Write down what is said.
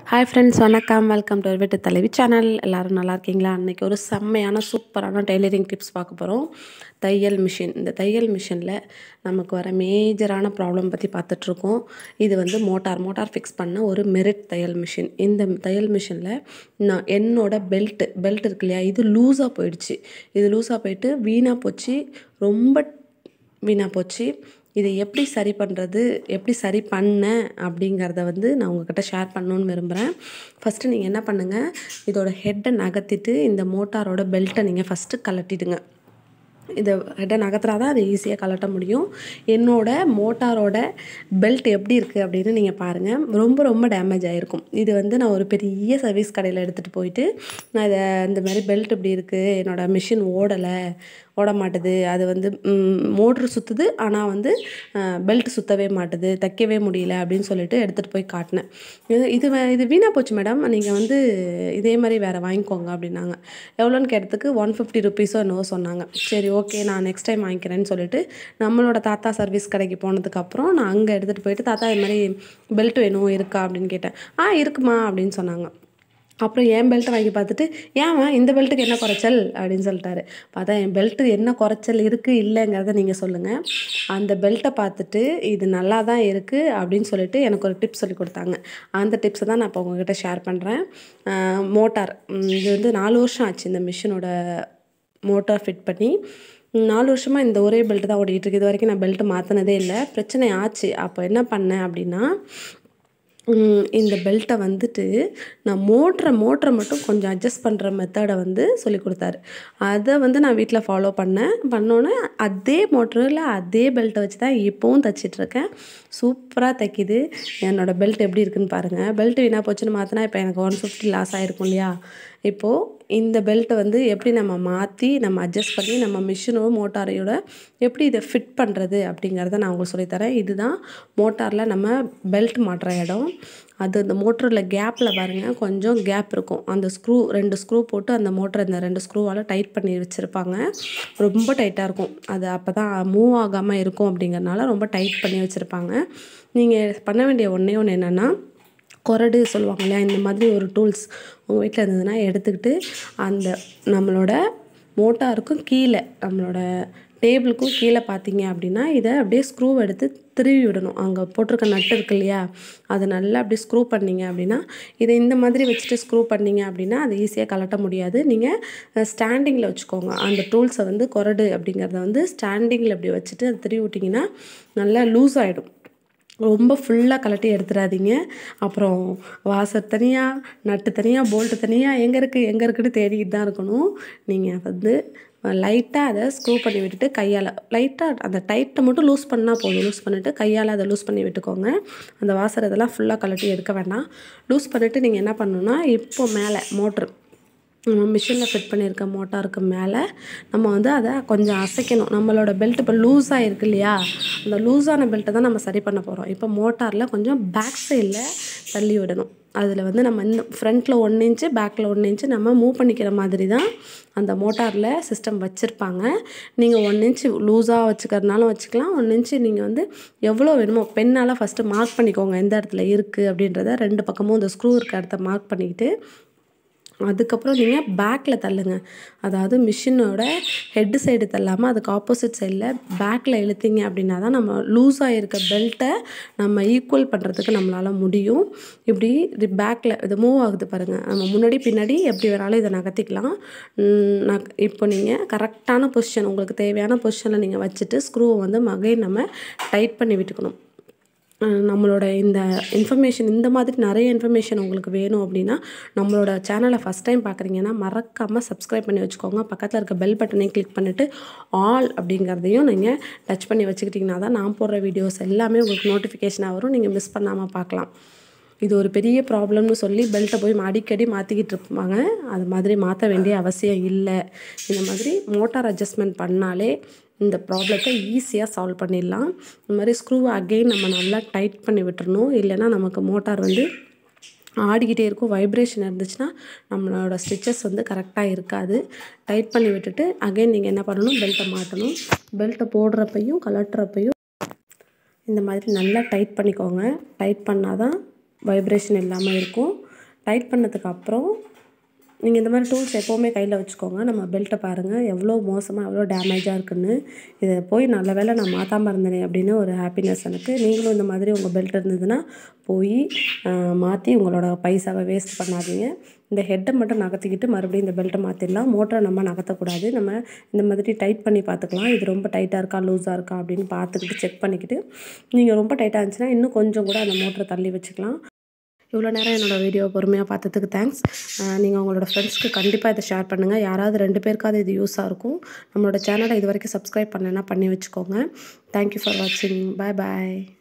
hi friends வணக்கம் welcome to வீட்டு தலைவி சேனல் எல்லோரும் நல்லா இருக்கீங்களா அன்றைக்கி ஒரு செம்மையான சூப்பரான டெய்லரிங் டிப்ஸ் பார்க்க போகிறோம் தையல் மிஷின் இந்த தையல் மிஷினில் நமக்கு வர மேஜரான ப்ராப்ளம் பற்றி பார்த்துட்ருக்கோம் இது வந்து மோட்டார் மோட்டார் ஃபிக்ஸ் பண்ண ஒரு மெரிட் தையல் மிஷின் இந்த தையல் மிஷினில் நான் என்னோட பெல்ட்டு பெல்ட் இருக்கு இல்லையா இது லூஸாக போயிடுச்சு இது லூஸாக போயிட்டு வீணாக போச்சு ரொம்ப வீணாக போச்சு இதை எப்படி சரி பண்ணுறது எப்படி சரி பண்ணேன் அப்படிங்கிறத வந்து நான் உங்ககிட்ட ஷேர் பண்ணணுன்னு விரும்புகிறேன் ஃபஸ்ட்டு நீங்கள் என்ன பண்ணுங்கள் இதோட ஹெட்டை நகர்த்திட்டு இந்த மோட்டாரோட பெல்ட்டை நீங்கள் ஃபஸ்ட்டு கலட்டிடுங்க இதை ஹெட்டை நகர்த்துறா தான் அதை ஈஸியாக கலட்ட முடியும் என்னோட மோட்டாரோட பெல்ட் எப்படி இருக்குது அப்படின்னு நீங்கள் பாருங்கள் ரொம்ப ரொம்ப டேமேஜ் ஆகிருக்கும் இது வந்து நான் ஒரு பெரிய சர்வீஸ் கடையில் எடுத்துகிட்டு போயிட்டு நான் இதை இந்த மாதிரி பெல்ட் இப்படி இருக்குது என்னோடய மிஷின் ஓடலை ஓட மாட்டுது அது வந்து மோட்ரு சுற்றுது ஆனால் வந்து பெல்ட் சுற்றவே மாட்டுது தைக்கவே முடியல அப்படின்னு சொல்லிட்டு எடுத்துகிட்டு போய் காட்டினேன் இது இது வே- இது வீணாக போச்சு மேடம் நீங்கள் வந்து இதே மாதிரி வேறு வாங்கிக்கோங்க அப்படின்னாங்க எவ்வளோன்னு கேட்டதுக்கு ஒன் ஃபிஃப்டி ருபீஸோ என்னவோ சொன்னாங்க சரி ஓகே நான் நெக்ஸ்ட் டைம் வாங்கிக்கிறேன்னு சொல்லிட்டு நம்மளோட தாத்தா சர்வீஸ் கடைக்கு போனதுக்கப்புறம் நான் அங்கே எடுத்துகிட்டு போயிட்டு தாத்தா இது மாதிரி பெல்ட் வேணும் இருக்கா அப்படின்னு கேட்டேன் ஆ இருக்குமா அப்படின்னு சொன்னாங்க அப்புறம் என் பெல்ட்டை வாங்கி பார்த்துட்டு ஏம்மா இந்த பெல்ட்டுக்கு என்ன குறைச்சல் அப்படின்னு சொல்லிட்டாரு பார்த்தா என் பெல்ட்டு என்ன குறைச்சல் இருக்குது இல்லைங்கிறத நீங்கள் சொல்லுங்கள் அந்த பெல்ட்டை பார்த்துட்டு இது நல்லா தான் இருக்குது அப்படின்னு சொல்லிட்டு எனக்கு ஒரு டிப்ஸ் சொல்லி கொடுத்தாங்க அந்த டிப்ஸை தான் நான் இப்போ உங்ககிட்ட ஷேர் பண்ணுறேன் மோட்டார் இது வந்து நாலு வருஷம் ஆச்சு இந்த மிஷினோட மோட்டார் ஃபிட் பண்ணி ம், நாலு வருஷமாக இந்த ஒரே பெல்ட் தான் ஓடிட்டு இருக்கு இது வரைக்கும் நான் பெல்ட் மாற்றினதே இல்லை பிரச்சனை ஆச்சு அப்போ என்ன பண்ணேன் அப்படின்னா ம், இந்த பெல்ட்டை வந்துட்டு நான் மோட்டரை மோட்டரை மட்டும் கொஞ்சம் அட்ஜஸ்ட் பண்ணுற மெத்தடை வந்து சொல்லி கொடுத்தாரு அதை வந்து நான் வீட்டில் ஃபாலோ பண்ணேன் பண்ணோன்னே அதே மோட்டரில் அதே பெல்ட்டை வச்சு தான் இப்போவும் தைச்சிட்ருக்கேன் சூப்பராக தைக்குது என்னோடய பெல்ட் எப்படி இருக்குன்னு பாருங்கள் பெல்ட் வீணாக போச்சுன்னு மாற்றினா இப்போ எனக்கு ஒன் ஃபிஃப்டி லாஸ் ஆகிருக்கும் இல்லையா இப்போது இந்த பெல்ட்டை வந்து எப்படி நம்ம மாற்றி நம்ம அட்ஜஸ்ட் பண்ணி நம்ம மிஷினோ மோட்டாரையோட எப்படி இதை ஃபிட் பண்ணுறது அப்படிங்கிறத நான் உங்களுக்கு சொல்லித்தரேன் இதுதான் மோட்டாரில் நம்ம பெல்ட் மாட்டுற இடம் அது அந்த மோட்டரில் கேப்பில் பாருங்கள் கொஞ்சம் கேப் இருக்கும் அந்த ஸ்க்ரூ ரெண்டு ஸ்க்ரூ போட்டு அந்த மோட்டரை இந்த ரெண்டு ஸ்க்ரூவால் டைட் பண்ணி வச்சுருப்பாங்க ரொம்ப டைட்டாக இருக்கும் அது அப்போ தான் மூவ் ஆகாமல் இருக்கும் அப்படிங்கிறனால ரொம்ப டைட் பண்ணி வச்சுருப்பாங்க நீங்கள் பண்ண வேண்டிய ஒன்றே ஒன்று என்னென்னா கொரடு சொல்லுவாங்க இல்லையா இந்த மாதிரி ஒரு டூல்ஸ் உங்கள் வீட்டில் இருந்ததுன்னா எடுத்துக்கிட்டு அந்த நம்மளோட மோட்டாருக்கும் கீழே நம்மளோட டேபிளுக்கும் கீழே பார்த்தீங்க அப்படின்னா இதை அப்படியே ஸ்க்ரூ எடுத்து திருவி விடணும் அங்கே போட்டிருக்க நட்டு இருக்கு இல்லையா அதை நல்லா அப்படியே ஸ்க்ரூ பண்ணீங்க அப்படின்னா இதை இந்த மாதிரி வச்சுட்டு ஸ்க்ரூ பண்ணீங்க அப்படின்னா அது ஈஸியாக கலட்ட முடியாது நீங்கள் ஸ்டாண்டிங்கில் வச்சுக்கோங்க அந்த டூல்ஸை வந்து கொரடு அப்படிங்கிறத வந்து ஸ்டாண்டிங்கில் அப்படி வச்சுட்டு அதை திருவி விட்டிங்கன்னா நல்லா லூஸ் ஆகிடும் ரொம்ப ஃபுல்லாக கலட்டி எடுத்துடாதீங்க அப்புறம் வாசர் தனியாக நட்டு தனியாக போல்ட்டு தனியாக எங்கே இருக்குது எங்கே இருக்குன்னு தேடிக்கிட்டு தான் இருக்கணும் நீங்கள் வந்து லைட்டாக அதை ஸ்க்ரூ பண்ணி விட்டுட்டு கையால் லைட்டாக அந்த டைட்டை மட்டும் லூஸ் பண்ணால் போதும் லூஸ் பண்ணிவிட்டு கையால் அதை லூஸ் பண்ணி விட்டுக்கோங்க அந்த வாசர் இதெல்லாம் ஃபுல்லாக கலட்டி எடுக்க வேண்டாம் லூஸ் பண்ணிவிட்டு நீங்கள் என்ன பண்ணணுன்னா இப்போ மேலே மோட்ரு நம்ம மிஷினில் ஃபிட் பண்ணியிருக்க மோட்டாருக்கு மேலே நம்ம வந்து அதை கொஞ்சம் அசைக்கணும் நம்மளோட பெல்ட் இப்போ லூஸாக இருக்கு இல்லையா அந்த லூஸான பெல்ட்டை தான் நம்ம சரி பண்ண போகிறோம் இப்போ மோட்டாரில் கொஞ்சம் பேக் சைடில் தள்ளி விடணும் அதில் வந்து நம்ம இந்த ஃப்ரண்ட்டில் ஒன் இன்ச்சு பேக்கில் ஒன் இன்ச்சு நம்ம மூவ் பண்ணிக்கிற மாதிரி தான் அந்த மோட்டாரில் சிஸ்டம் வச்சுருப்பாங்க நீங்கள் ஒன் இன்ச்சு லூஸாக வச்சுக்கிறதுனாலும் வச்சுக்கலாம் ஒன் இன்ச்சு நீங்கள் வந்து எவ்வளோ வேணுமோ பெண்ணால் ஃபஸ்ட்டு மார்க் பண்ணிக்கோங்க எந்த இடத்துல இருக்குது அப்படின்றத ரெண்டு பக்கமும் இந்த ஸ்க்ரூ இருக்க இடத்த மார்க் பண்ணிக்கிட்டு அதுக்கப்புறம் நீங்கள் பேக்கில் தள்ளுங்க அதாவது மிஷினோட ஹெட்டு சைடு தள்ளாமல் அதுக்கு ஆப்போசிட் சைடில் பேக்கில் இழுத்தீங்க அப்படின்னா தான் நம்ம லூஸாக இருக்க பெல்ட்டை நம்ம ஈக்குவல் பண்ணுறதுக்கு நம்மளால் முடியும் இப்படி இது பேக்கில் இது மூவ் ஆகுது பாருங்கள் நம்ம முன்னாடி பின்னாடி எப்படி வேணாலும் இதை நகர்த்திக்கலாம் உம், நக் இப்போ நீங்கள் கரெக்டான பொசிஷன் உங்களுக்கு தேவையான பொசிஷனில் நீங்கள் வச்சுட்டு ஸ்க்ரூவை வந்து மகை நம்ம டைட் பண்ணி விட்டுக்கணும் அஹ் நம்மளோட இந்த இன்ஃபர்மேஷன் இந்த மாதிரி நிறைய இன்ஃபர்மேஷன் உங்களுக்கு வேணும் அப்படின்னா நம்மளோட சேனலை ஃபஸ்ட் டைம் பார்க்குறீங்கன்னா மறக்காமல் சப்ஸ்கிரைப் பண்ணி வச்சுக்கோங்க பக்கத்தில் இருக்க பெல் பட்டனையும் கிளிக் பண்ணிவிட்டு ஆல் அப்படிங்கிறதையும் நீங்கள் டச் பண்ணி வச்சுக்கிட்டிங்கன்னா தான் நான் போடுற வீடியோஸ் எல்லாமே உங்களுக்கு நோட்டிஃபிகேஷனாக வரும் நீங்கள் மிஸ் பண்ணாமல் பார்க்கலாம் இது ஒரு பெரிய ப்ராப்ளம்னு சொல்லி பெல்ட்டை போய் அடிக்கடி மாற்றிக்கிட்டு இருப்பாங்க அது மாதிரி மாற்ற வேண்டிய அவசியம் இல்லை இந்த மாதிரி மோட்டார் அட்ஜஸ்ட்மெண்ட் பண்ணாலே இந்த ப்ராப்ளத்தை ஈஸியாக சால்வ் பண்ணிடலாம் இந்த மாதிரி ஸ்க்ரூவை அகெயின் நம்ம நல்லா டைட் பண்ணி விட்டுறணும் இல்லைன்னா நமக்கு மோட்டார் வந்து ஆடிக்கிட்டே இருக்கும் வைப்ரேஷன் இருந்துச்சுன்னா நம்மளோட ஸ்டிச்சஸ் வந்து கரெக்டாக இருக்காது டைட் பண்ணி விட்டுட்டு அகைன் நீங்கள் என்ன பண்ணணும் பெல்ட்டை மாட்டணும் பெல்ட்டை போடுறப்பையும் கலட்டுறப்பையும் இந்த மாதிரி நல்லா டைட் பண்ணிக்கோங்க டைட் பண்ணால் தான் வைப்ரேஷன் இல்லாமல் இருக்கும் டைட் பண்ணதுக்கு அப்புறம் நீங்கள் இந்த மாதிரி டூல்ஸ் எப்போவுமே கையில் வச்சுக்கோங்க நம்ம பெல்ட்டை பாருங்கள் எவ்வளோ மோசமாக எவ்வளோ டேமேஜாக இருக்குன்னு இதை போய் நல்ல வேளை நான் மாற்றாம இருந்தேனே அப்படின்னு ஒரு ஹாப்பினஸ் எனக்கு நீங்களும் இந்த மாதிரி உங்கள் பெல்ட் இருந்ததுன்னா போய் மாற்றி உங்களோட பைசாவை வேஸ்ட் பண்ணாதீங்க இந்த ஹெட்டை மட்டும் நகர்த்திக்கிட்டு மறுபடியும் இந்த பெல்ட்டை மாற்றிடலாம் மோட்டரை நம்ம நகர்த்தக்கூடாது நம்ம இந்த மாதிரி டைட் பண்ணி பார்த்துக்கலாம் இது ரொம்ப டைட்டாக இருக்கா லூஸாக இருக்கா அப்படின்னு பார்த்துக்கிட்டு செக் பண்ணிக்கிட்டு நீங்கள் ரொம்ப டைட்டாக இருந்துச்சுன்னா இன்னும் கொஞ்சம் கூட அந்த மோட்டரை தள்ளி வச்சுக்கலாம் இவ்வளோ நேரம் என்னோடய வீடியோ பொறுமையாக பார்த்ததுக்கு தேங்க்ஸ் நீங்கள் உங்களோட ஃப்ரெண்ட்ஸ்க்கு கண்டிப்பாக இதை ஷேர் பண்ணுங்கள் யாராவது ரெண்டு பேருக்காவது இது யூஸாக இருக்கும் நம்மளோட சேனலை இது வரைக்கும் சப்ஸ்கிரைப் பண்ணலைன்னா பண்ணி வச்சுக்கோங்க தேங்க்யூ ஃபார் வாட்சிங் பாய் பாய்